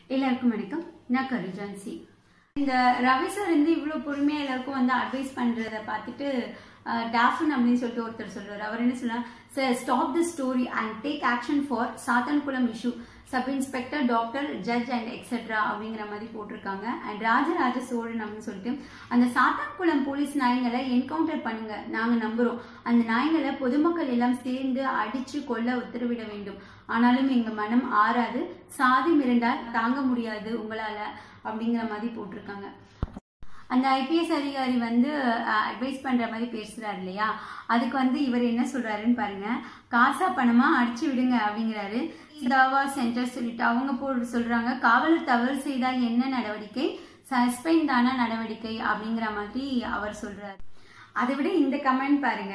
எல்லாருக்கும் வணக்கம் நான் கருஜான்சி இந்த ரவி சார் வந்து இவ்வளோ பொறுமையாக எல்லாருக்கும் வந்து அட்வைஸ் பண்ணுறத பார்த்துட்டு டாஃபன் அப்படின்னு சொல்லிட்டு ஒருத்தர் சொல்றாரு அவர் என்ன சொல்றாரு sir stop the story and take action for Sathankulam issue sub inspector doctor judge and etcetera அப்படிங்கிற மாதிரி போட்டிருக்காங்க அண்ட் ராஜராஜ சோழன் அப்படின்னு சொல்லிட்டு அந்த சாத்தான்குளம் போலீஸ் நாய்களை என்கவுண்டர் பண்ணுங்க நாங்க நம்புறோம் அந்த நாய்களை பொதுமக்கள் எல்லாம் சேர்ந்து அடிச்சு கொல்ல உத்தரவிட வேண்டும் ஆனாலும் எங்க மனம் ஆறாது சாதி மிரண்டால் தாங்க முடியாது உங்களால அப்படிங்கிற மாதிரி போட்டிருக்காங்க அந்த ஐபிஎஸ் அதிகாரி வந்து அட்வைஸ் பண்ற மாதிரி பேசுறாரு இல்லையா அதுக்கு வந்து இவர் என்ன சொல்றாருன்னு பாருங்க காசா பணமா அடிச்சு விடுங்க அப்படிங்கிறாரு தாவா சென்டர் சொல்லிட்டு அவங்க போ சொல்றாங்க காவலர் தவறு செய்தால் என்ன நடவடிக்கை சஸ்பெண்ட் தான நடவடிக்கை அப்படிங்கிற மாதிரி அவர் சொல்றாரு அதை விட இந்த கமெண்ட் பாருங்க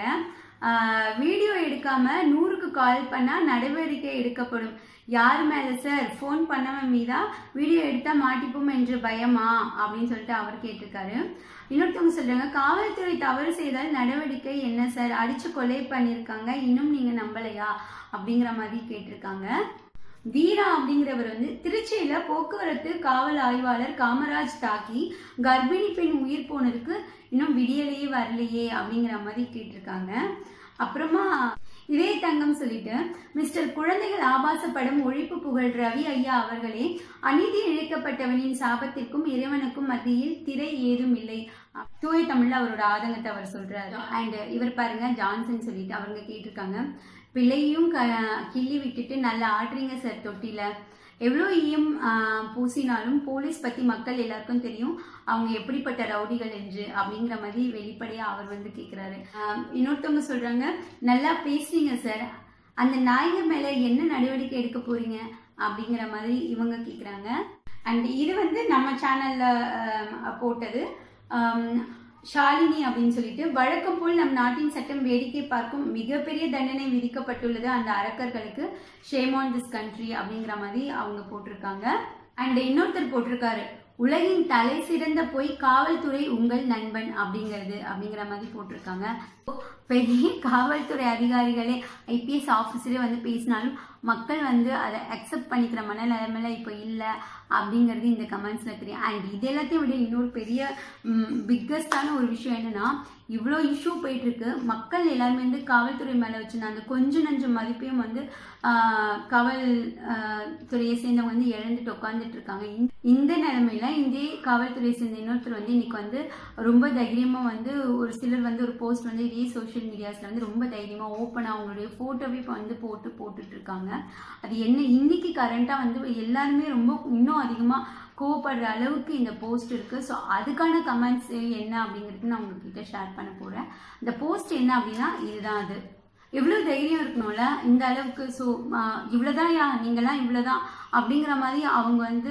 வீடியோ எடுக்காம நூறுக்கு கால் பண்ணா நடவடிக்கை எடுக்கப்படும் யார் மேல சார் ஃபோன் பண்ணவன் மீதா வீடியோ எடுத்தா மாட்டிப்போம் என்று பயமா அப்படின்னு சொல்லிட்டு அவர் கேட்டிருக்காரு இன்னொருத்தவங்க சொல்றாங்க காவல்துறை தவறு செய்தால் நடவடிக்கை என்ன சார் அடிச்சு கொலை பண்ணிருக்காங்க இன்னும் நீங்க நம்பலையா அப்படிங்கிற மாதிரி கேட்டிருக்காங்க வீரா அப்படிங்கிறவர் வந்து திருச்சியில போக்குவரத்து காவல் ஆய்வாளர் காமராஜ் தாக்கி கர்ப்பிணி பெண் உயிர் போனதுக்கு இன்னும் விடியலையே வரலையே அப்படிங்கிற மாதிரி கேட்டிருக்காங்க அப்புறமா இதே தங்கம் சொல்லிட்டு மிஸ்டர் குழந்தைகள் ஆபாசப்படும் ஒழிப்பு புகழ் ரவி ஐயா அவர்களே அநீதி இழைக்கப்பட்டவனின் சாபத்திற்கும் இறைவனுக்கும் மத்தியில் திரை ஏதும் இல்லை தூய தமிழ்ல அவரோட ஆதங்கத்தை அவர் சொல்றாரு அண்ட் இவர் பாருங்க ஜான்சன் சொல்லிட்டு அவங்க கேட்டிருக்காங்க பிள்ளையும் க கிள்ளி விட்டுட்டு நல்லா ஆடுறீங்க சார் தொட்டில எவ்வளோ ஈயம் பூசினாலும் போலீஸ் பத்தி மக்கள் எல்லாருக்கும் தெரியும் அவங்க எப்படிப்பட்ட ரவுடிகள் என்று அப்படிங்கிற மாதிரி வெளிப்படையா அவர் வந்து கேட்கிறாரு இன்னொருத்தவங்க சொல்றாங்க நல்லா பேசுறீங்க சார் அந்த நாய்கள் மேல என்ன நடவடிக்கை எடுக்க போறீங்க அப்படிங்கிற மாதிரி இவங்க கேக்குறாங்க அண்ட் இது வந்து நம்ம சேனல்ல போட்டது ஷாலினி அப்படின்னு சொல்லிட்டு வழக்கம் போல் நம் நாட்டின் சட்டம் வேடிக்கை பார்க்கும் மிகப்பெரிய தண்டனை விதிக்கப்பட்டுள்ளது அந்த அரக்கர்களுக்கு ஷேம் ஆன் திஸ் கண்ட்ரி அப்படிங்கிற மாதிரி அவங்க போட்டிருக்காங்க அண்ட் இன்னொருத்தர் போட்டிருக்காரு உலகின் தலை சிறந்த போய் காவல்துறை உங்கள் நண்பன் அப்படிங்கிறது அப்படிங்கிற மாதிரி போட்டிருக்காங்க பெரிய காவல்துறை அதிகாரிகளே ஐபிஎஸ் ஆஃபீஸரே வந்து பேசினாலும் மக்கள் வந்து அதை அக்செப்ட் பண்ணிக்கிற மனநிலைமையில இப்போ இல்லை அப்படிங்கிறது இந்த கமெண்ட்ஸில் தெரியும் அண்ட் இது எல்லாத்தையும் விட இன்னொரு பெரிய பிக்கஸ்டான ஒரு விஷயம் என்னன்னா இவ்வளோ இஷ்யூ போயிட்டு இருக்கு மக்கள் எல்லாருமே வந்து காவல்துறை மேலே வச்சுருந்த அந்த கொஞ்சம் நஞ்ச மதிப்பையும் வந்து காவல் துறையை சேர்ந்தவங்க வந்து இழந்துட்டு உட்காந்துட்டு இருக்காங்க இந்த நிலைமையில இதே காவல்துறையை சேர்ந்த இன்னொருத்தர் வந்து இன்னைக்கு வந்து ரொம்ப தைரியமா வந்து ஒரு சிலர் வந்து ஒரு போஸ்ட் வந்து இதே சோஷியல் மீடியாஸ்ல வந்து ரொம்ப தைரியமா ஓப்பன் அவங்களுடைய போட்டோவே இப்போ வந்து போட்டு போட்டுட்டு இருக்காங்க அது என்ன இன்னைக்கு கரண்டா வந்து எல்லாருமே ரொம்ப இன்னும் அதிகமா கோவப்படுற அளவுக்கு இந்த போஸ்ட் இருக்கு ஸோ அதுக்கான கமெண்ட்ஸ் என்ன அப்படிங்கிறது நான் உங்ககிட்ட ஷேர் பண்ண போறேன் இந்த போஸ்ட் என்ன அப்படின்னா இதுதான் அது எவ்வளோ தைரியம் இருக்கணும்ல இந்த அளவுக்கு ஸோ இவ்வளோதான் யா நீங்களாம் இவ்வளோதான் அப்படிங்கிற மாதிரி அவங்க வந்து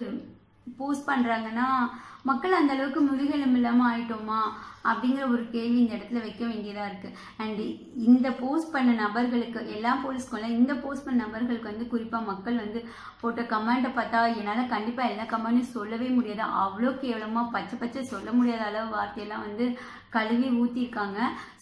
போஸ்ட் பண்ணுறாங்கன்னா மக்கள் அந்த அளவுக்கு முதுகெலும்பு இல்லாமல் ஆயிட்டோமா அப்படிங்கிற ஒரு கேள்வி இந்த இடத்துல வைக்க வேண்டியதாக இருக்குது அண்ட் இந்த போஸ்ட் பண்ண நபர்களுக்கு எல்லா போலீஸ்க்கும் இந்த போஸ்ட் பண்ண நபர்களுக்கு வந்து குறிப்பாக மக்கள் வந்து போட்ட கமெண்ட்டை பார்த்தா என்னால் கண்டிப்பாக எல்லா கமெண்ட்டும் சொல்லவே முடியாது அவ்வளோ கேவலமாக பச்சை பச்சை சொல்ல முடியாத அளவு வார்த்தையெல்லாம் வந்து கழுவி ஊற்றிருக்காங்க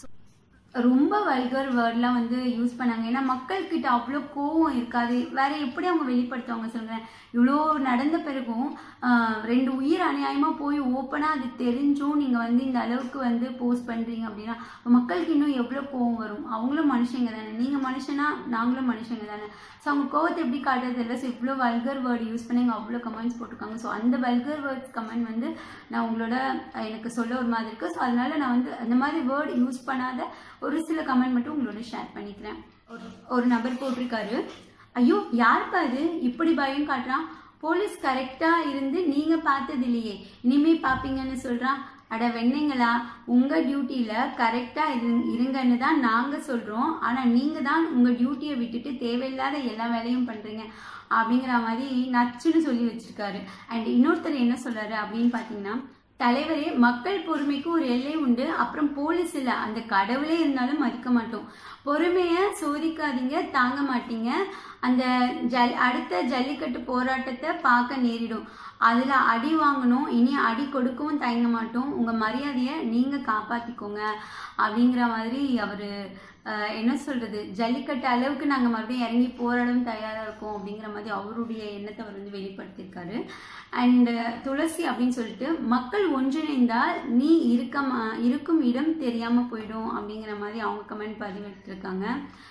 ரொம்ப வல்கர் வேர்ட்லாம் வந்து யூஸ் பண்ணாங்க ஏன்னா மக்கள்கிட்ட அவ்வளோ கோவம் இருக்காது வேற எப்படி அவங்க வெளிப்படுத்துவாங்க சொல்கிறேன் இவ்வளோ நடந்த பிறகும் ரெண்டு உயிர் அநியாயமாக போய் ஓப்பனாக அது தெரிஞ்சும் நீங்கள் வந்து இந்த அளவுக்கு வந்து போஸ்ட் பண்ணுறீங்க அப்படின்னா மக்களுக்கு இன்னும் எவ்வளோ கோவம் வரும் அவங்களும் மனுஷங்க தானே நீங்கள் மனுஷனா நாங்களும் மனுஷங்க தானே ஸோ அவங்க கோவத்தை எப்படி காட்டுறது இல்லை ஸோ இவ்வளோ வல்கர் வேர்டு யூஸ் பண்ணி அவ்வளோ கமெண்ட்ஸ் போட்டிருக்காங்க ஸோ அந்த வல்கர் வேர்ட்ஸ் கமெண்ட் வந்து நான் உங்களோட எனக்கு சொல்ல ஒரு மாதிரி இருக்குது ஸோ அதனால நான் வந்து அந்த மாதிரி வேர்டு யூஸ் பண்ணாத ஒரு சில கமெண்ட் மட்டும் உங்களோட ஷேர் பண்ணிக்கிறேன் ஒரு நபர் போட்டிருக்காரு ஐயோ யாருப்பா அது இப்படி பயம் காட்டுறான் போலீஸ் கரெக்டா இருந்து நீங்க பார்த்தது இல்லையே இனிமே பாப்பீங்கன்னு சொல்றான் அட வெண்ணைங்களா உங்க டியூட்டியில கரெக்டா இரு இருங்கன்னு தான் நாங்க சொல்றோம் ஆனா நீங்க தான் உங்க டியூட்டியை விட்டுட்டு தேவையில்லாத எல்லா வேலையும் பண்றீங்க அப்படிங்கிற மாதிரி நச்சுன்னு சொல்லி வச்சிருக்காரு அண்ட் இன்னொருத்தர் என்ன சொல்றாரு அப்படின்னு பாத்தீங்கன்னா தலைவரே மக்கள் பொறுமைக்கு ஒரு எல்லை உண்டு அப்புறம் போலீஸ் இல்ல அந்த கடவுளே இருந்தாலும் மதிக்க மாட்டோம் பொறுமைய சோதிக்காதீங்க தாங்க மாட்டீங்க அந்த ஜல் அடுத்த ஜல்லிக்கட்டு போராட்டத்தை பார்க்க நேரிடும் அதுல அடி வாங்கணும் இனி அடி கொடுக்கவும் தயங்க மாட்டோம் உங்க மரியாதையை நீங்க காப்பாத்திக்கோங்க அப்படிங்கிற மாதிரி அவரு அஹ், என்ன சொல்றது ஜல்லிக்கட்டு அளவுக்கு நாங்கள் மறுபடியும் இறங்கி போராடும் தயாராக இருக்கோம் அப்படிங்கிற மாதிரி அவருடைய எண்ணத்தை அவர் வந்து வெளிப்படுத்தியிருக்காரு அண்ட் துளசி அப்படின்னு சொல்லிட்டு மக்கள் ஒன்றிணைந்தால் நீ இருக்க மா- இருக்கும் இடம் தெரியாம போயிடும் அப்படிங்கிற மாதிரி அவங்க கமெண்ட் பதிவிட்டிருக்காங்க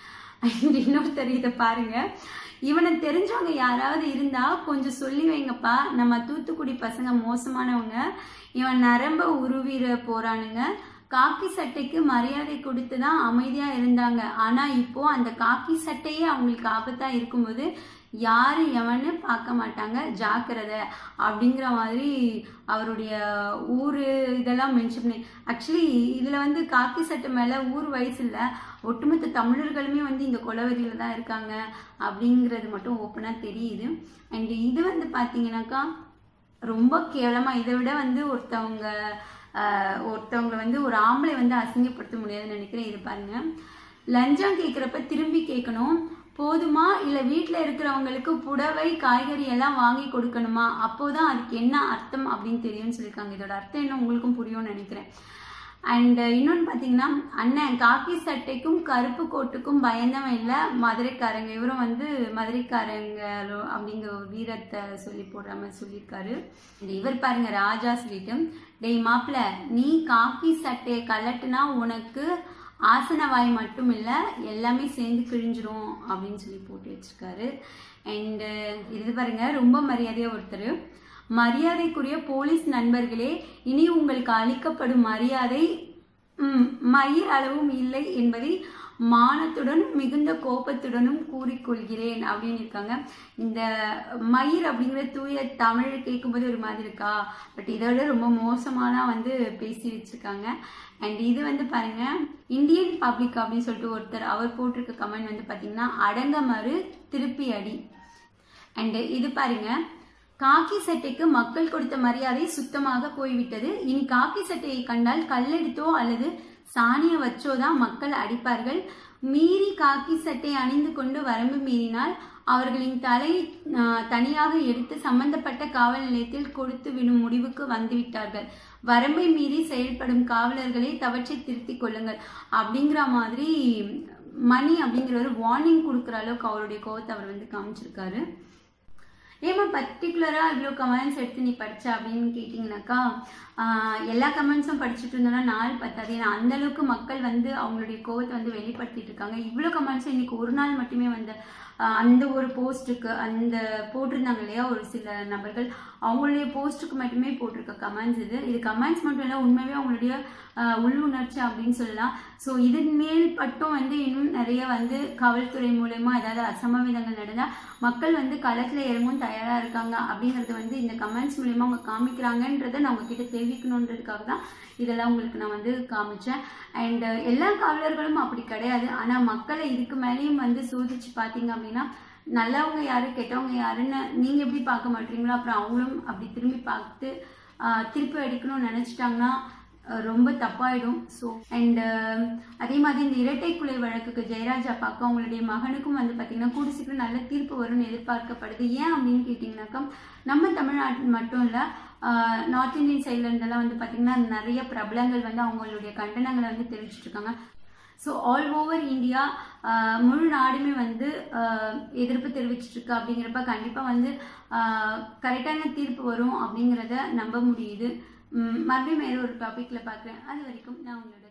அண்ட் இன்னொருத்தர் இதை பாருங்க இவனை தெரிஞ்சவங்க யாராவது இருந்தா கொஞ்சம் சொல்லி வைங்கப்பா நம்ம தூத்துக்குடி பசங்க மோசமானவங்க இவன் நரம்ப உருவிட போறானுங்க காக்கி சட்டைக்கு மரியாதை கொடுத்து தான் அமைதியா இருந்தாங்க ஆனா இப்போ அந்த காக்கி சட்டையே அவங்களுக்கு ஆபத்தா இருக்கும்போது யாரு எவன்னு பார்க்க மாட்டாங்க ஜாக்கிரதை அப்படிங்கிற மாதிரி அவருடைய ஊர் இதெல்லாம் மென்ஷன் பண்ணி ஆக்சுவலி இதில் வந்து காக்கி சட்டை மேலே ஊர் வயசு இல்லை ஒட்டுமொத்த தமிழர்களுமே வந்து இந்த கொலவெறியில் தான் இருக்காங்க அப்படிங்கிறது மட்டும் ஓப்பனாக தெரியுது அண்ட் இது வந்து பார்த்தீங்கன்னாக்கா ரொம்ப கேவலமாக இதை விட வந்து ஒருத்தவங்க ஆஹ், ஒருத்தவங்க வந்து ஒரு ஆம்பளை வந்து அசிங்கப்படுத்த முடியாதுன்னு நினைக்கிறேன் இது பாருங்க லஞ்சம் கேட்குறப்ப திரும்பி கேட்கணும் போதுமா இல்லை வீட்டில் இருக்கிறவங்களுக்கு புடவை காய்கறி எல்லாம் வாங்கி கொடுக்கணுமா அப்போதான் அதுக்கு என்ன அர்த்தம் அப்படின்னு தெரியும்னு சொல்லியிருக்காங்க இதோட அர்த்தம் என்ன உங்களுக்கும் புரியும்னு நினைக்கிறேன் அண்ட் இன்னொன்று பார்த்தீங்கன்னா அண்ணன் காக்கி சட்டைக்கும் கருப்பு கோட்டுக்கும் பயந்தவன் இல்லை மதுரைக்காரங்க இவரும் வந்து மதுரைக்காரங்க அப்படிங்கிற ஒரு வீரத்தை சொல்லி போடுற மாதிரி சொல்லியிருக்காரு இந்த இவர் பாருங்க ராஜா சொல்லிட்டு டேய் மாப்பிள்ள நீ காக்கி சட்டையை கலட்டுனா உனக்கு ஆசனவாய் மட்டும் இல்லை எல்லாமே சேர்ந்து கிழிஞ்சிரும் அப்படின்னு சொல்லி போட்டு வச்சிருக்காரு அண்டு இது பாருங்க ரொம்ப மரியாதையா ஒருத்தர் மரியாதைக்குரிய போலீஸ் நண்பர்களே இனி உங்களுக்கு அளிக்கப்படும் மரியாதை ம், மயிர் அளவும் இல்லை என்பதை மானத்துடனும் மிகுந்த கோபத்துடனும் கூறிக்கொள்கிறேன் அப்படின்னு இருக்காங்க இந்த மயிர் அப்படிங்கிற தூய தமிழ் கேட்கும்போது ஒரு மாதிரி இருக்கா பட் இதோட ரொம்ப மோசமான வந்து பேசி வச்சிருக்காங்க அண்ட் இது வந்து பாருங்க இந்தியன் பப்ளிக் அப்படின்னு சொல்லிட்டு ஒருத்தர் அவர் போட்டிருக்க கமெண்ட் வந்து பாத்தீங்கன்னா அடங்க மறு திருப்பி அடி அண்ட் இது பாருங்க காக்கி சட்டைக்கு மக்கள் கொடுத்த மரியாதை சுத்தமாக போய்விட்டது இனி காக்கி சட்டையை கண்டால் கல்லெடுத்தோ அல்லது சாணிய வச்சோ தான் மக்கள் அடிப்பார்கள் மீறி காக்கி சட்டை அணிந்து கொண்டு வரம்பு மீறினால் அவர்களின் தலை ஆஹ், தனியாக எடுத்து சம்பந்தப்பட்ட காவல் நிலையத்தில் கொடுத்து விடும் முடிவுக்கு வந்துவிட்டார்கள் வரம்பை மீறி செயல்படும் காவலர்களை தவற்றை திருத்திக் கொள்ளுங்கள் அப்படிங்கிற மாதிரி மணி அப்படிங்கிற ஒரு வார்னிங் கொடுக்குற அளவுக்கு அவருடைய கோவத்தை அவர் வந்து காமிச்சிருக்காரு ஏமா பர்டிகுலராக இவ்வளோ கமெண்ட்ஸ் எடுத்து நீ படிச்ச அப்படின்னு கேட்டிங்கனாக்கா ஆஹ், எல்லா கமெண்ட்ஸும் படிச்சுட்டு இருந்தோம்னா நாள் பத்தாது ஏன்னா அந்த அளவுக்கு மக்கள் வந்து அவங்களுடைய கோவத்தை வந்து வெளிப்படுத்திட்டு இருக்காங்க இவ்வளோ கமெண்ட்ஸ் இன்னைக்கு ஒரு நாள் மட்டுமே வந்து ஆஹ், அந்த ஒரு போஸ்ட்டுக்கு அந்த போட்டிருந்தாங்க இல்லையா ஒரு சில நபர்கள் அவங்களுடைய போஸ்ட்டுக்கு மட்டுமே போட்டிருக்க கமெண்ட்ஸ் இது இது கமெண்ட்ஸ் மட்டும் இல்லை உண்மையாகவே அவங்களுடைய ஆஹ், உள்ளுணர்ச்சி அப்படின்னு சொல்லலாம் ஸோ இதன் மேல் பட்டும் வந்து இன்னும் நிறைய வந்து காவல்துறை மூலயமா ஏதாவது அசம்பாவிதங்கள் நடந்தால் மக்கள் வந்து களத்தில் இறங்கவும் தயாராக இருக்காங்க அப்படிங்கிறது வந்து இந்த கமெண்ட்ஸ் மூலயமா அவங்க காமிக்கிறாங்கன்றதை நான் உங்ககிட்ட தெரிவிக்கணுன்றதுக்காக தான் இதெல்லாம் உங்களுக்கு நான் வந்து காமிச்சேன் அண்ட் எல்லா காவலர்களும் அப்படி கிடையாது ஆனால் மக்களை இதுக்கு மேலேயும் வந்து சோதிச்சு பார்த்தீங்க அப்படின்னா நல்லவங்க யாரு கெட்டவங்க யாருன்னு நீங்கள் எப்படி பார்க்க மாட்டீங்களோ அப்புறம் அவங்களும் அப்படி திரும்பி பார்த்து ஆஹ், திருப்பி அடிக்கணும்னு நினச்சிட்டாங்கன்னா அஹ் ரொம்ப தப்பாயிடும் ஸோ அண்ட் அதே மாதிரி இந்த இரட்டை குலை வழக்குக்கு ஜெயராஜ் அப்பாவுக்கு அவங்களுடைய மகனுக்கும் வந்து பார்த்தீங்கன்னா கூடி சீக்கிரம் நல்ல தீர்ப்பு வரும்னு எதிர்பார்க்கப்படுது ஏன் அப்படின்னு கேட்டிங்கனாக்கா நம்ம தமிழ்நாட்டு மட்டும் இல்லை நார்த் இந்தியன் சைட்ல இருந்தெல்லாம் வந்து பார்த்தீங்கன்னா நிறைய பிரபலங்கள் வந்து அவங்களுடைய கண்டனங்களை வந்து தெரிவிச்சிட்டு இருக்காங்க ஸோ ஆல் ஓவர் இந்தியா முழு நாடுமே வந்து ஆஹ், எதிர்ப்பு தெரிவிச்சிட்டு இருக்கு அப்படிங்கிறப்ப கண்டிப்பாக வந்து கரெக்டான தீர்ப்பு வரும் அப்படிங்கிறத நம்ப முடியுது உம், மறுபடியும் வேறு ஒரு டாப்பிக்கில் பார்க்குறேன் அது வரைக்கும் நான் உங்களோட